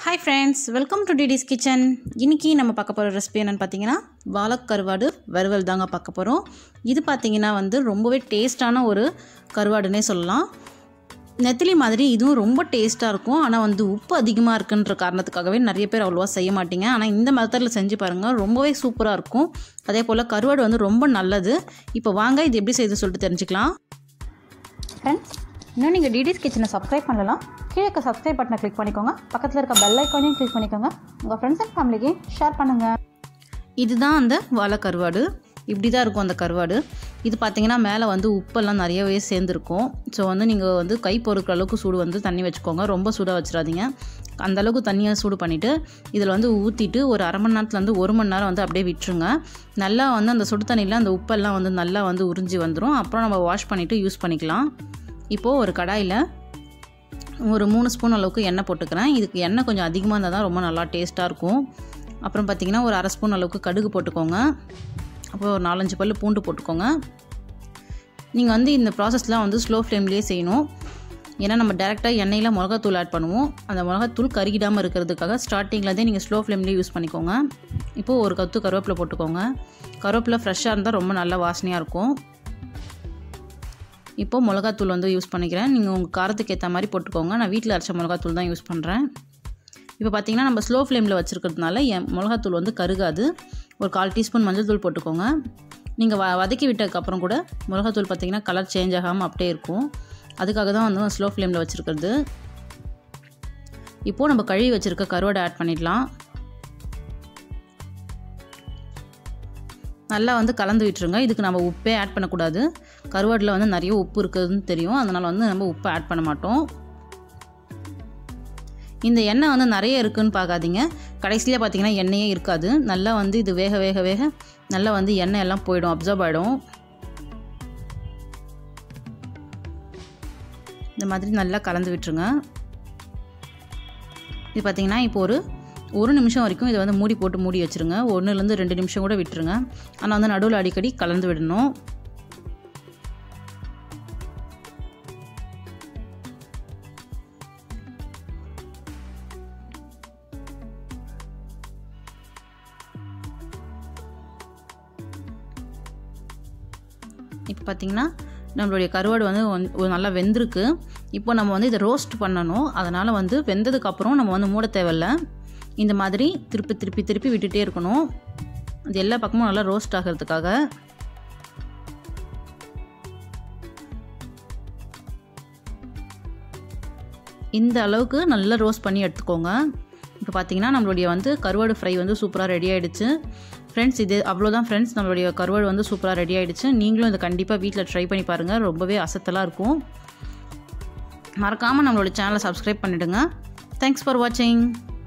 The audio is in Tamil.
ஹாய் ஃப்ரெண்ட்ஸ் வெல்கம் டு டிடிஸ் கிச்சன் இன்னைக்கு நம்ம பார்க்க போகிற ரெசிபி என்னென்னு பார்த்தீங்கன்னா வாழைக்கருவாடு வறுவல் தாங்க பார்க்க போகிறோம் இது பார்த்தீங்கன்னா வந்து ரொம்பவே டேஸ்டான ஒரு கருவாடுனே சொல்லலாம் நெத்திலி மாதிரி இதுவும் ரொம்ப டேஸ்ட்டாக இருக்கும் ஆனால் வந்து உப்பு அதிகமாக இருக்குன்ற காரணத்துக்காகவே நிறைய பேர் அவ்வளோவா செய்ய மாட்டீங்க ஆனால் இந்த மெத்தடில் செஞ்சு பாருங்கள் ரொம்பவே சூப்பராக இருக்கும் அதே போல் கருவாடு வந்து ரொம்ப நல்லது இப்போ வாங்க இது எப்படி செய்து சொல்லிட்டு தெரிஞ்சுக்கலாம் ஃப்ரெண்ட்ஸ் இன்னும் நீங்கள் டிடிஸ் கிச்சனை சப்ஸ்கிரைப் பண்ணலாம் கீழே இருக்க சப்ஸ்கிரைப் பட்டனை கிளிக் பண்ணிக்கோங்க பக்கத்தில் இருக்க பெல் ஐக்கானையும் கிளிக் பண்ணிக்கோங்க உங்கள் ஃப்ரெண்ட்ஸ் அண்ட் ஃபேமிலிக்கு ஷேர் பண்ணுங்கள் இதுதான் அந்த வாழை கருவாடு இப்படி தான் இருக்கும் அந்த கருவாடு இது பார்த்தீங்கன்னா மேலே வந்து உப்பெல்லாம் நிறையவே சேர்ந்துருக்கும் ஸோ வந்து நீங்கள் வந்து கை பொறுக்கிற அளவுக்கு சூடு வந்து தண்ணி வச்சுக்கோங்க ரொம்ப சூடாக வச்சிடாதீங்க அந்த அளவுக்கு தண்ணியை சூடு பண்ணிவிட்டு இதில் வந்து ஊற்றிட்டு ஒரு அரை மணி நேரத்துலேருந்து ஒரு மணி நேரம் வந்து அப்படியே விட்டுருங்க நல்லா வந்து அந்த சுடு தண்ணியில் அந்த உப்பெல்லாம் வந்து நல்லா வந்து உறிஞ்சி வந்துடும் அப்புறம் நம்ம வாஷ் பண்ணிவிட்டு யூஸ் பண்ணிக்கலாம் இப்போது ஒரு கடாயில் ஒரு மூணு ஸ்பூன் அளவுக்கு எண்ணெய் போட்டுக்கிறேன் இதுக்கு எண்ணெய் கொஞ்சம் அதிகமாக இருந்தால் தான் ரொம்ப நல்லா டேஸ்ட்டாக இருக்கும் அப்புறம் பார்த்திங்கன்னா ஒரு அரை ஸ்பூன் அளவுக்கு கடுகு போட்டுக்கோங்க அப்புறம் ஒரு நாலஞ்சு பல் பூண்டு போட்டுக்கோங்க நீங்கள் வந்து இந்த ப்ராசஸ்லாம் வந்து ஸ்லோ ஃப்ளேம்லேயே செய்யணும் ஏன்னா நம்ம டேரெக்டாக எண்ணெயில் மிளகாத்தூள் ஆட் பண்ணுவோம் அந்த மிளகாத்தூள் கருகிடாமல் இருக்கிறதுக்காக ஸ்டார்டிங்லேருந்தே நீங்கள் ஸ்லோ ஃப்ளேம்லேயே யூஸ் பண்ணிக்கோங்க இப்போது ஒரு கத்து கருவேப்பிலை போட்டுக்கோங்க கருவேப்பிலை ஃப்ரெஷ்ஷாக இருந்தால் ரொம்ப நல்ல வாசனையாக இருக்கும் இப்போது மிளகாத்தூள் வந்து யூஸ் பண்ணிக்கிறேன் நீங்கள் உங்கள் காரத்துக்கு ஏற்ற மாதிரி போட்டுக்கோங்க நான் வீட்டில் அரைச்ச மிளகாத்தூள் தான் யூஸ் பண்ணுறேன் இப்போ பார்த்தீங்கன்னா நம்ம ஸ்லோ ஃப்ளேமில் வச்சுருக்கிறதுனால என் மிளகாத்தூள் வந்து கருகாது ஒரு கால் டீஸ்பூன் மஞ்சள் தூள் போட்டுக்கோங்க நீங்கள் வ வதக்கி விட்டதுக்கப்புறம் கூட மிளகாத்தூள் பார்த்தீங்கன்னா கலர் சேஞ்ச் ஆகாமல் அப்படியே இருக்கும் அதுக்காக தான் வந்து ஸ்லோ ஃப்ளேமில் வச்சுருக்கிறது இப்போது நம்ம கழுவி வச்சுருக்க கருவாடை ஆட் பண்ணிடலாம் நல்லா வந்து கலந்து விட்டுருங்க இதுக்கு நம்ம உப்பே ஆட் பண்ணக்கூடாது கருவாடில் வந்து நிறைய உப்பு இருக்குதுன்னு தெரியும் அதனால் வந்து நம்ம உப்பு ஆட் பண்ண மாட்டோம் இந்த எண்ணெய் வந்து நிறைய இருக்குதுன்னு பார்க்காதீங்க கடைசியில் பார்த்தீங்கன்னா எண்ணெயே இருக்காது நல்லா வந்து இது வேக வேக வேக நல்லா வந்து எண்ணெய் எல்லாம் போயிடும் அப்சர்வ் ஆகிடும் இந்த மாதிரி நல்லா கலந்து விட்டுருங்க இது பார்த்திங்கன்னா இப்போ ஒரு ஒரு நிமிஷம் வரைக்கும் இதை வந்து மூடி போட்டு மூடி வச்சுருங்க ஒன்றுலேருந்து ரெண்டு நிமிஷம் கூட விட்டுருங்க ஆனால் வந்து நடுவில் அடிக்கடி கலந்து விடணும் இப்போ பார்த்திங்கன்னா நம்மளுடைய கருவாடு வந்து ஒரு நல்லா வெந்திருக்கு இப்போ நம்ம வந்து இதை ரோஸ்ட் பண்ணணும் அதனால் வந்து வெந்ததுக்கப்புறம் நம்ம வந்து மூட தேவையில்ல இந்த மாதிரி திருப்பி திருப்பி திருப்பி விட்டுட்டே இருக்கணும் அது எல்லா பக்கமும் நல்லா ரோஸ்ட் ஆகிறதுக்காக இந்த அளவுக்கு நல்லா ரோஸ்ட் பண்ணி எடுத்துக்கோங்க இப்போ பார்த்தீங்கன்னா நம்மளுடைய வந்து கருவாடு ஃப்ரை வந்து சூப்பராக ரெடி ஆகிடுச்சு ஃப்ரெண்ட்ஸ் இது அவ்வளோதான் ஃப்ரெண்ட்ஸ் நம்மளுடைய கருவாடு வந்து சூப்பராக ரெடி ஆகிடுச்சு நீங்களும் இதை கண்டிப்பாக வீட்டில் ட்ரை பண்ணி பாருங்கள் ரொம்பவே அசத்தலாக இருக்கும் மறக்காமல் நம்மளோட சேனலை சப்ஸ்கிரைப் பண்ணிவிடுங்க தேங்க்ஸ் ஃபார் வாட்சிங்